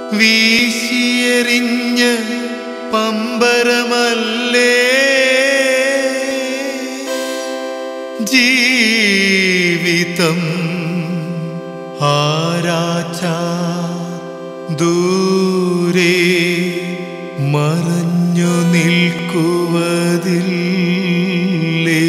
വീശിയെറിഞ്ഞ പമ്പരമല്ലേ ജീവിതം ആരാച്ച ദൂരെ മറഞ്ഞു നിൽക്കുവതില്ലേ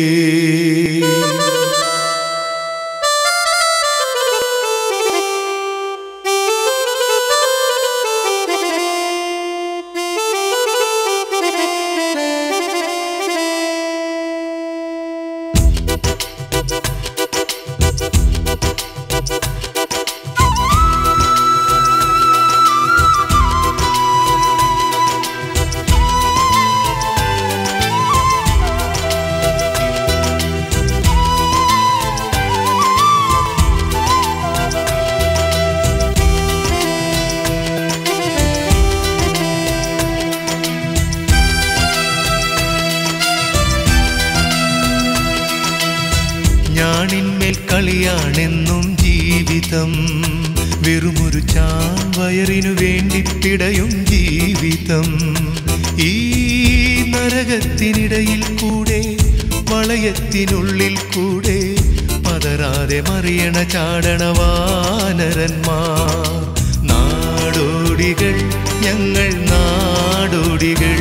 ഞാണിന്മേൽ കളിയാണെന്നും ജീവിതം വെറുമൊരു ചാൻ വയറിനു വേണ്ടി പിടയും ജീവിതം ഈ നരകത്തിനിടയിൽ കൂടെ വളയത്തിനുള്ളിൽ കൂടെ പതരാതെ മറിയണ ചാടണ വാനരന്മാർ നാടോടികൾ ഞങ്ങൾ നാടോടികൾ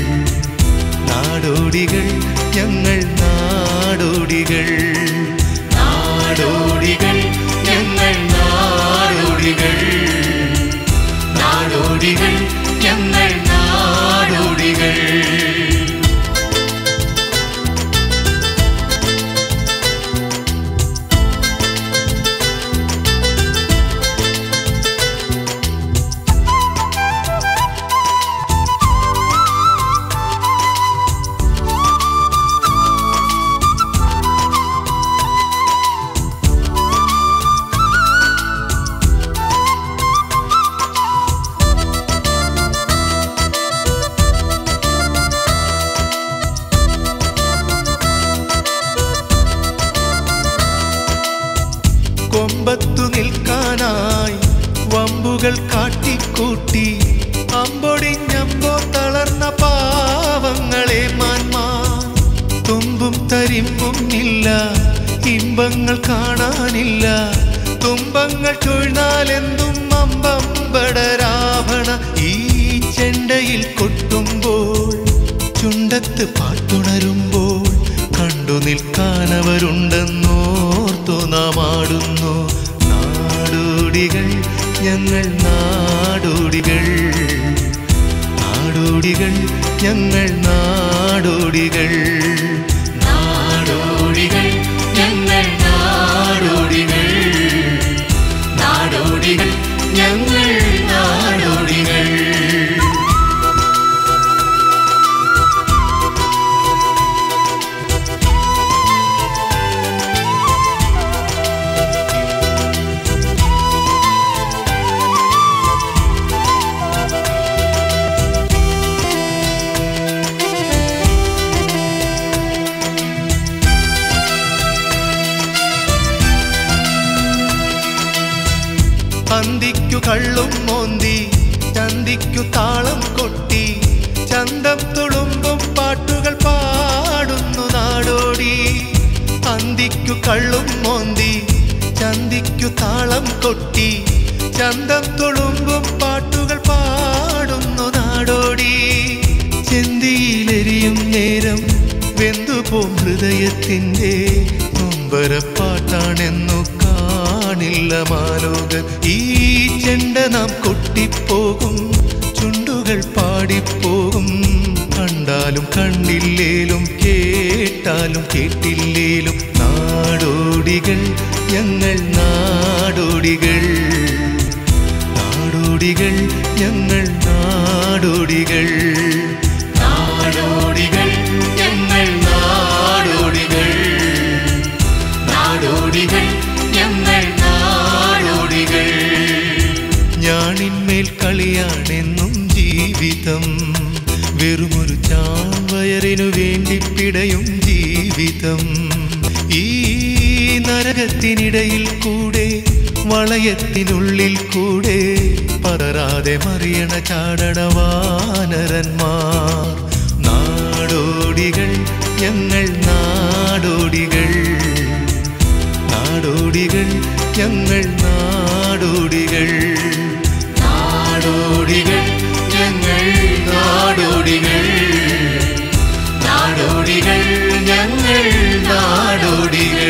നാടോടികൾ ഞങ്ങൾ നാടോടികൾ നാടോടികൾ ഞങ്ങൾ നാടോടികൾ നാടോടികൾ ഞങ്ങൾ നാടോടികൾ കൊമ്പത്തു നിൽക്കാനായി വമ്പുകൾ കാട്ടിക്കൂട്ടി അമ്പൊടിഞ്ഞമ്പോ തളർന്ന പാവങ്ങളെ മാൻമാ തുമ്പും തരിമ്പും ഇല്ല ഇമ്പങ്ങൾ കാണാനില്ല തുമ്പങ്ങൾ ചൊഴ്ന്നാലെന്തും അമ്പമ്പടരാവണ ഈ ചെണ്ടയിൽ കൊട്ടുമ്പോൾ ചുണ്ടത്ത് പാട്ടുണരുമ്പോൾ കണ്ടു നിൽക്കാനവരുണ്ടെന്നോർത്തു നാം ആടുന്നു നാടോടികൾ ഞങ്ങൾ നാടോടികൾ നാടോടികൾ ഞങ്ങൾ നാടോടികൾ നാടോടികൾ ഞങ്ങൾ നാടോടികൾ നാടോടികൾ ഞങ്ങൾ നാടോടികൾ അന്തിക്കു കള്ളും മോന്തി ചന്തിക്കു താളം കൊട്ടി ചന്തം തുളുമ്പും പാട്ടുകൾ പാടുന്നു നാടോടി അന്തിക്കു കള്ളും മോന്തി ചന്തിക്കു താളം കൊട്ടി ചന്തം തുളുമ്പും പാട്ടുകൾ പാടുന്നു നാടോടി ചെന്തിയിലെരിയും നേരം വെന്തുപോം ഹൃദയത്തിൻ്റെ നൊമ്പരപ്പാട്ടാണെന്നു കാണില്ല മാലോകർ ഈ ചെണ്ട നാം കൊട്ടിപ്പോകും ചുണ്ടുകൾ പാടിപ്പോകും കണ്ടാലും കണ്ടില്ലേലും കേട്ടാലും കേട്ടില്ലേലും നാടോടികൾ ഞങ്ങൾ നാടോടികൾ നാടോടികൾ ഞങ്ങൾ നാടോടികൾ നാടോടികൾ ഞങ്ങൾ നാടോടികൾ നാടോടികൾ ഞങ്ങൾ നാടോടികൾ ഞാണിന്മേൽ കളിയാണെന്നും ജീവിതം വെറുമൊരു ചാവയറിനു വേണ്ടി പിടയും ജീവിതം ഈ നരകത്തിനിടയിൽ കൂടെ വളയത്തിനുള്ളിൽ കൂടെ പതറാതെ കാണാതെ മറിയണ ചാടണ വാനരന്മാർ നാടോടികൾ ഞങ്ങൾ നാടോടികൾ നാടോടികൾ ഞങ്ങൾ നാടോടികൾ നാടോടികൾ ഞങ്ങൾ നാടോടികൾ നാടോടികൾ ഞങ്ങൾ നാടോടികൾ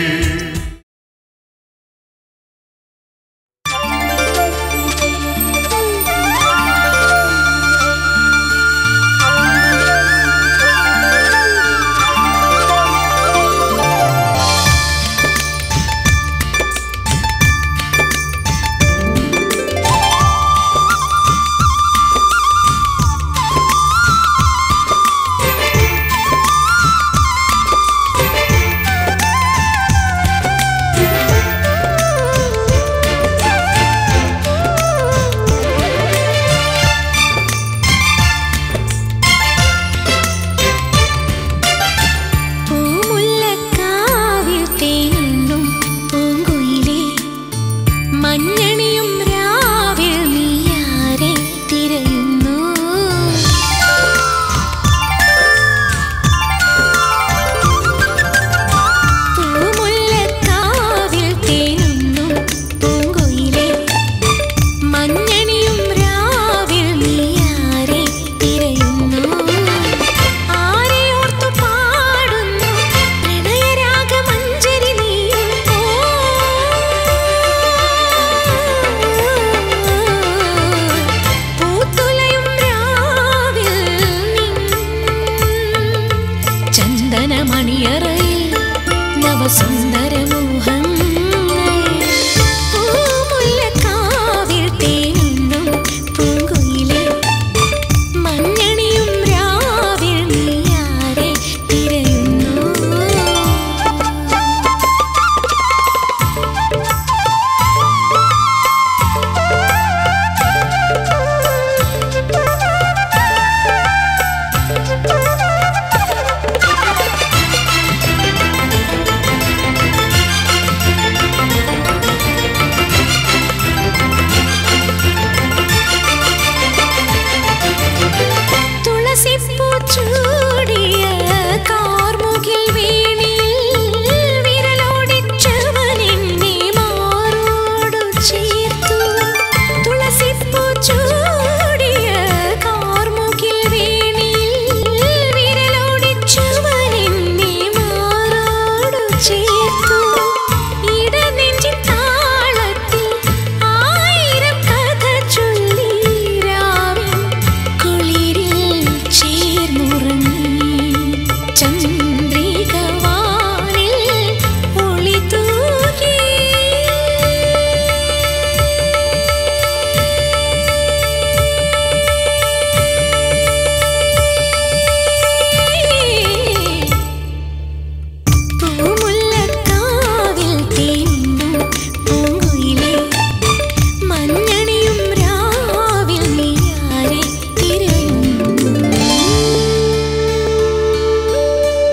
പൂമുല്ലക്കാവിൽ തേനുണ്ണും പൂങ്കുയിലേ മഞ്ഞണിയും രാവിൽ നീയാരെ തിരയുന്നു പൂമുല്ലക്കാവിൽ തേനുണ്ണും പൂങ്കുയിലേ മഞ്ഞണിയും രാവിൽ നീയാരെ തിരയുന്നു ആരെയോർത്തു പാടുന്നു പ്രണയരാഗമഞ്ജരി നീയും പൂത്തുലയും രാവിൽ നിൻ ചന്ദനമണിയറയിൽ നവസുന്ദരമോഹങ്ങൾ പൂമുല്ലക്കാവിൽ തേനുണ്ണും പൂങ്കുയിലേ മഞ്ഞണിയും രാവിൽ നീയാരെ തിരയുന്നു തുളസിപ്പൂ ചൂടിയ കാർമുകിൽ വീണിൽ വിരലോടിച്ചവനെന്നെ മാറോടു ചേർത്തു തുളസിപ്പൂ ചൂടിയ കാർമുകിൽ വീണിൽ വിരലോടിച്ചവനെന്നെ മാറോടു ചേർത്തു ഇടനെഞ്ചിൻ താളത്തിൽ ആയിരം കഥ ചൊല്ലി രാവിൽ കുളിരിൽ ചേർന്നുറങ്ങി ചന്ദ്രിക വാനിൽ ഒളി തൂകി പൂമുല്ലക്കാവിൽ തേനും പൂങ്കുയിലേ മഞ്ഞണിയും രാവിൽ നീയാരെ തിരയുന്നു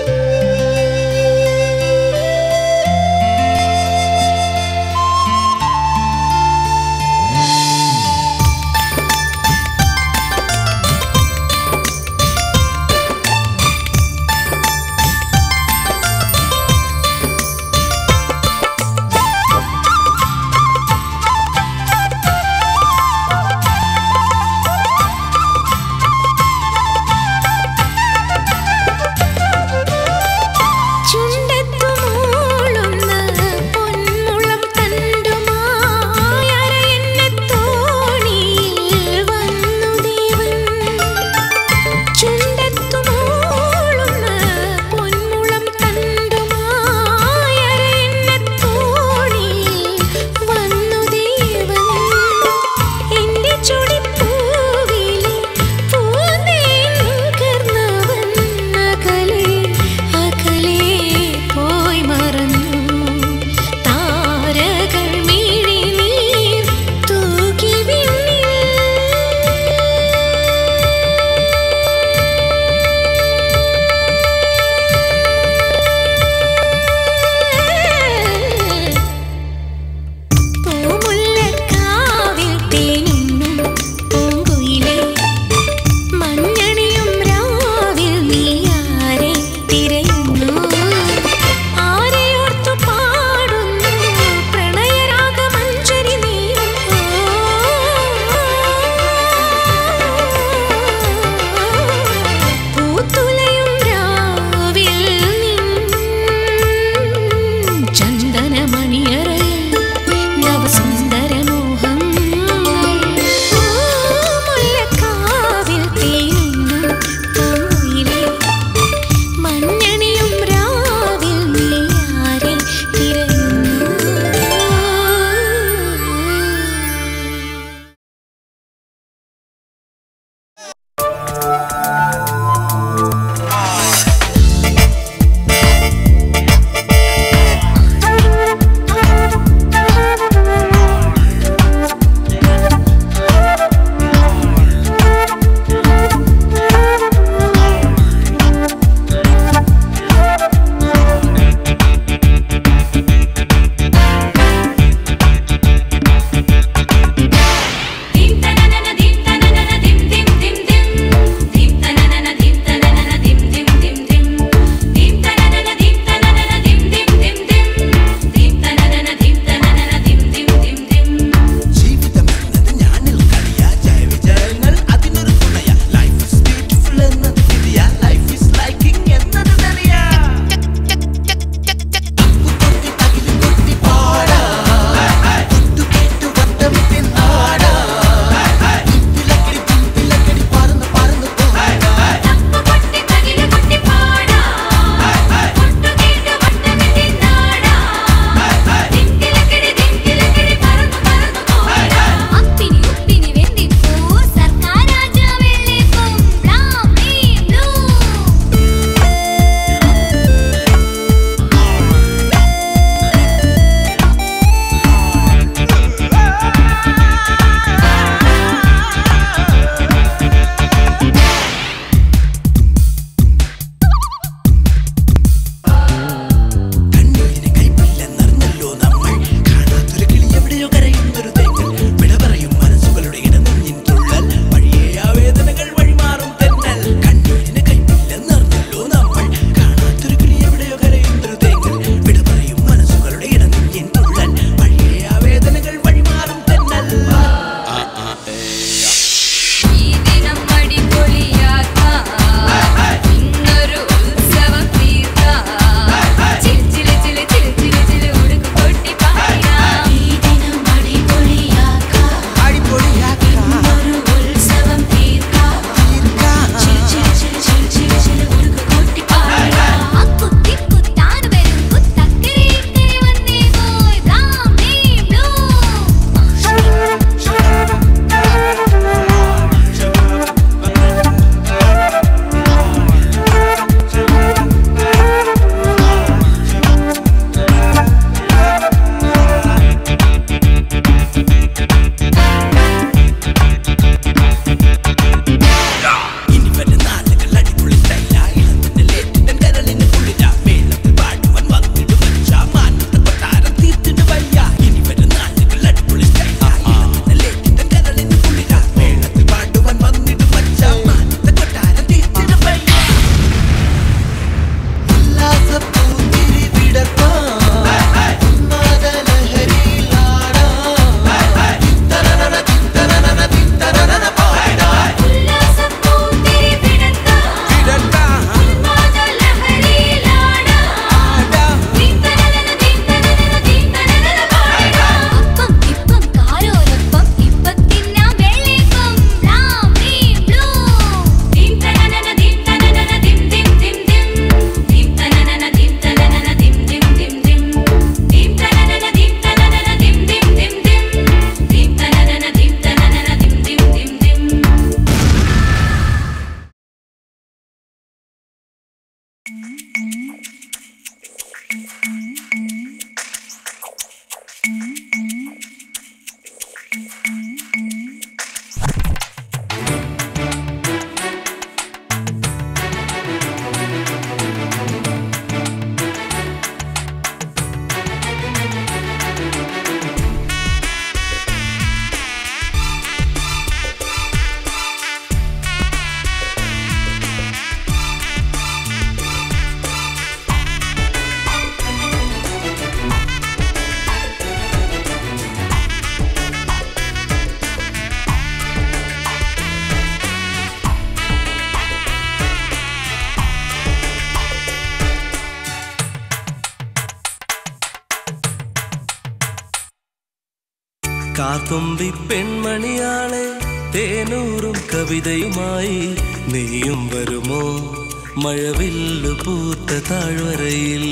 കാർത്തുമ്പി പെൺമണിയാളെ തേനൂറും കവിതയുമായി നീയും വരുമോ മഴവില്ലു പൂത്ത താഴ്വരയിൽ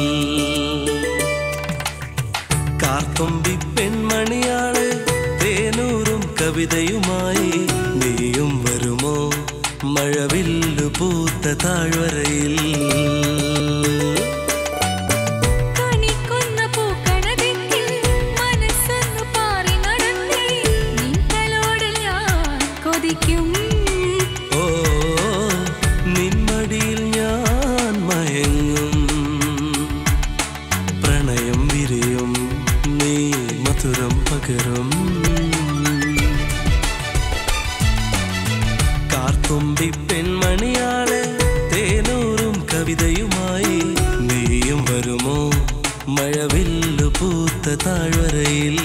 കാർത്തുമ്പി പെൺമണിയാളെ തേനൂറും കവിതയുമായി നീയും വരുമോ മഴവില്ലു പൂത്ത താഴ്വരയിൽ കണിക്കുന്ന പൂക്കണതിൽ മനസ്സൊന്നു പാറി നടന്നേ നിങ്ങളോട് ഞാൻ കൊതിക്കും ഓ നിന്മടിയിൽ ഞാൻ മയങ്ങും പ്രണയം വിരിയും നീ മധുരം പകരും കാർത്തുമ്പി പെൺമണിയാളെ തേനൂറും കവിതയുമായി നീയും വരുമോ മഴവില്ലു പൂത്ത താഴ്വരയിൽ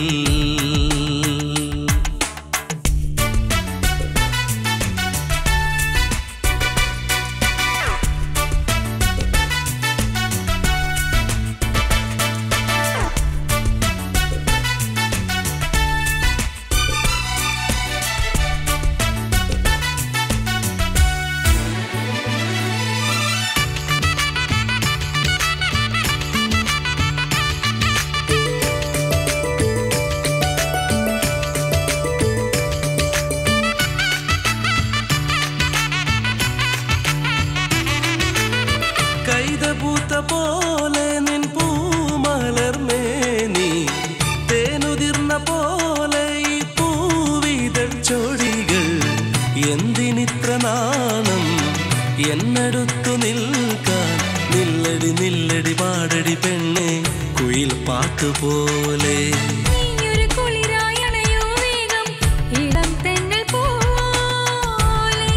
കൈതപൂത്ത പോലെ നിൻ പൂമലർമേനി തേനുതിർന്ന പോലെ ഈ പൂവിതൾ ചോടികൾ എന്തിനിത്ര നാണം എന്നടുത്തു നിൽക്കാൻ നില്ലടി നില്ലടി പാടടി പെണ്ണെ കുയിൽ പാട്ടുപോലെ നീയൊരു കുളിരായണയോ വേഗം ഇളം തെന്നൽ പോലെ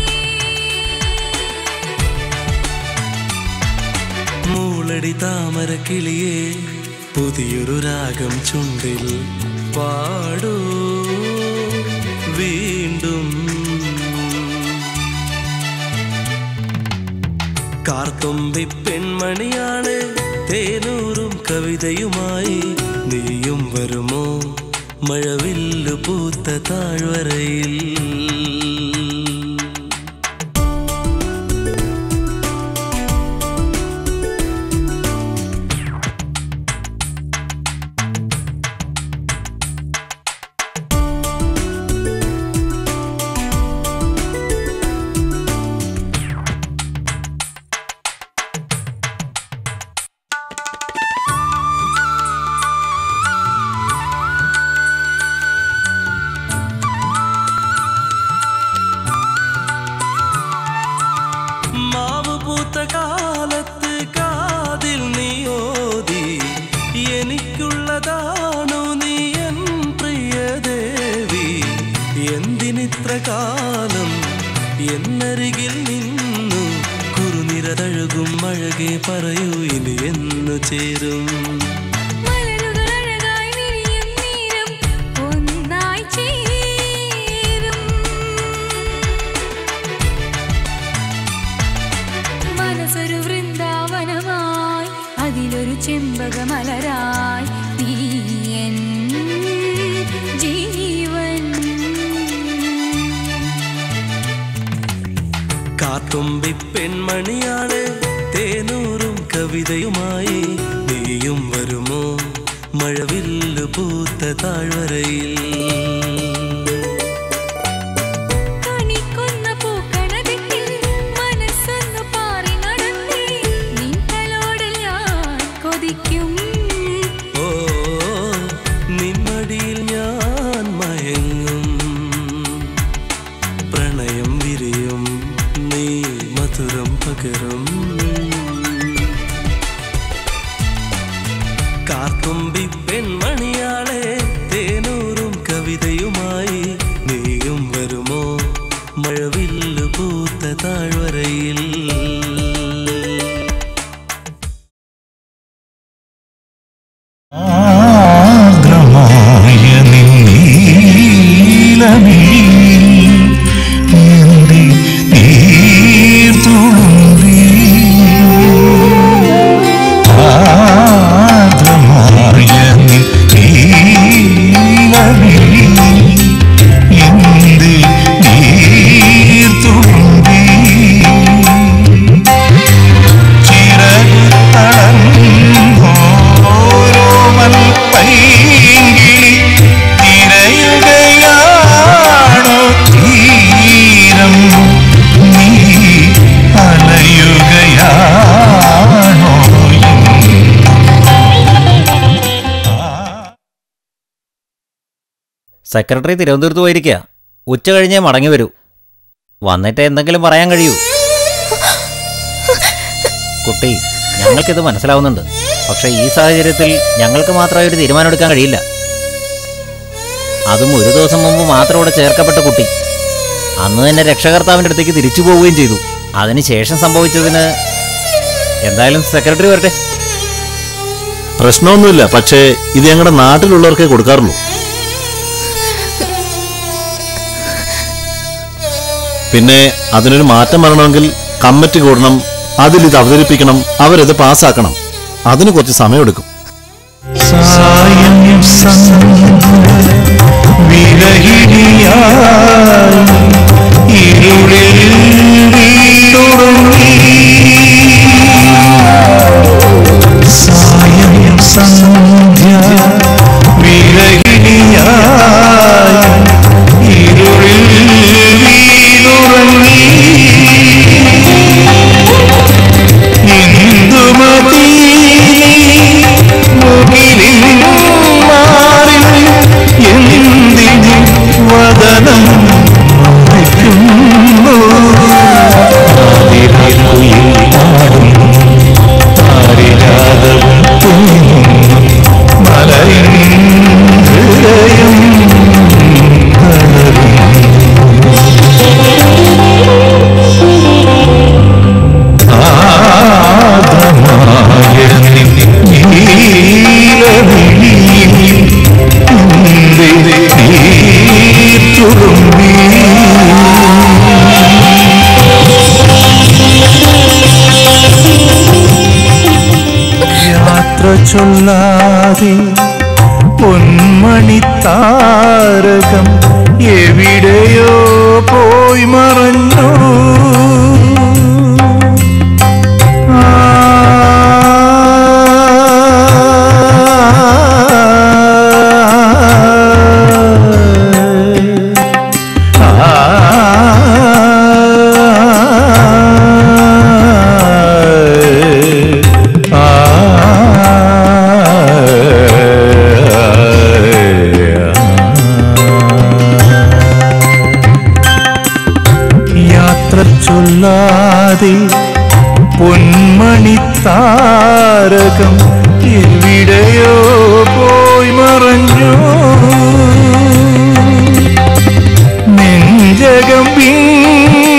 മൂളടി താമര കിളിയെ പുതിയൊരു രാഗം ചുണ്ടിൽ പാടൂ വീണ്ടും കാർത്തുമ്പി പെൺമണിയാണ് തേനൂറും കവിതയുമായി നീയും വരുമോ മഴവില്ലു പൂത്ത താഴ്വരയിൽ മാവ് പൂത്ത കാലത്ത് കാതിൽ നീ ഓതി എനിക്കുള്ളതാണു നീ എൻ പ്രിയദേവി എന്തിനിത്ര കാലം എന്നരികിൽ നിന്നു കുറുനിരതഴുകും അഴകെ പറയൂ ഇനി എന്നു ചേരും മലരുകൾ അഴകായി വിരിയും നേരം ഒന്നായി ചേരും മനസ്സൊരു വൃന്ദാവനമായി അതിലൊരു ചെമ്പകമലരായി നീ എൻ ജീവൻ കാത്തുമ്പി പെൺമണിയാണ് തേനൂറും കവിതയുമായി നീയും വരുമോ മഴവില്ലു പൂത്ത താഴ്വരയിൽ കണിക്കുന്ന പൂക്കണതിൽ മനസ്സൊന്നു പാറി നടന്നേ നിങ്ങളോട് ഞാൻ കൊതിക്കും ഓ നിന്മടിയിൽ ഞാൻ മയങ്ങും പ്രണയം വിരിയും നീ മധുരം പകരും കാർത്തുമ്പി പെൺമണിയാളെ തേനൂറും കവിതയുമായി നീയും വരുമോ മഴവില്ലു പൂത്ത താഴ്വരയിൽ ആർദ്രമായ നീലമീ എന്റെ നീർത്തുളുമ്പി ആർദ്രമായ നീലമീ സെക്രട്ടറി തിരുവനന്തപുരത്ത് പോയിരിക്കുക ഉച്ച കഴിഞ്ഞേ മടങ്ങി വരൂ വന്നിട്ട് എന്തെങ്കിലും പറയാൻ കഴിയൂ കുട്ടി ഞങ്ങൾക്കിത് മനസ്സിലാവുന്നുണ്ട് പക്ഷെ ഈ സാഹചര്യത്തിൽ ഞങ്ങൾക്ക് മാത്രമായി ഒരു തീരുമാനം എടുക്കാൻ കഴിയില്ല അതും ഒരു ദിവസം മുമ്പ് മാത്രം ഇവിടെ ചേർക്കപ്പെട്ട കുട്ടി അന്ന് തന്നെ രക്ഷകർത്താവിൻ്റെ അടുത്തേക്ക് തിരിച്ചു പോവുകയും ചെയ്തു അതിനുശേഷം സംഭവിച്ചതിന് എന്തായാലും സെക്രട്ടറി വരട്ടെ പ്രശ്നമൊന്നുമില്ല പക്ഷേ ഇത് ഞങ്ങളുടെ നാട്ടിലുള്ളവർക്കേ കൊടുക്കാറുള്ളൂ പിന്നെ അതിനൊരു മാറ്റം വരണമെങ്കിൽ കമ്മിറ്റി കൂടണം അതിൽ ഇത് അവതരിപ്പിക്കണം അവരത് പാസ്സാക്കണം അതിന് കുറച്ച് സമയമെടുക്കും സായം വിരഹിണിയായി ഇരുളിൽ വീടുറങ്ങി സായം സന്ധ്യ വിരഹിണിയായി ഇരുളിൽ വീടുറങ്ങി ഇന്ദുമതി മുകിലിൻ മാറിൽ എന്തിനു വദനം മറയ്ക്കുന്നു? ആതിരക്കുയിൽ പാടും ആരിരാഗവും തൂങ്ങുന്നു മലയിൻ ഹൃദയം ആദ്രമായ നീലവിഴിയിൽ നിന്റെ നീർത്തുളുമ്പി യാത്ര ചൊല്ലാതെ പൊന്മണി താരകം എവിടെയോ പോയി മറഞ്ഞു യാത്ര ചൊല്ലാതെ പൊന്മണി താരകം എവിടെയോ പോയി മറഞ്ഞു നെഞ്ചകം വിങ്ങി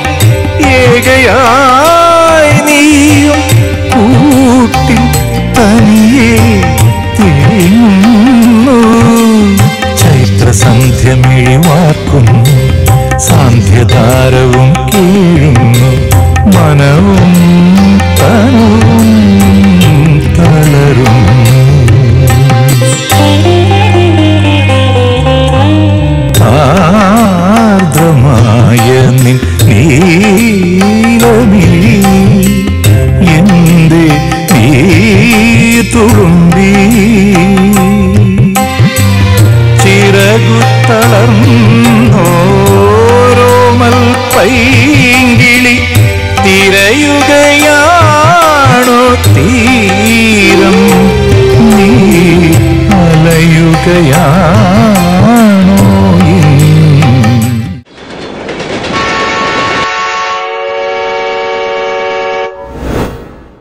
ഏകയായി നീയും കൂട്ടിൽ തനിയെ തേങ്ങുന്നു ചൈത്രസന്ധ്യ മിഴിവാക്കുന്നു സാന്ധ്യതാരവും കീഴുന്നു മനവും തനു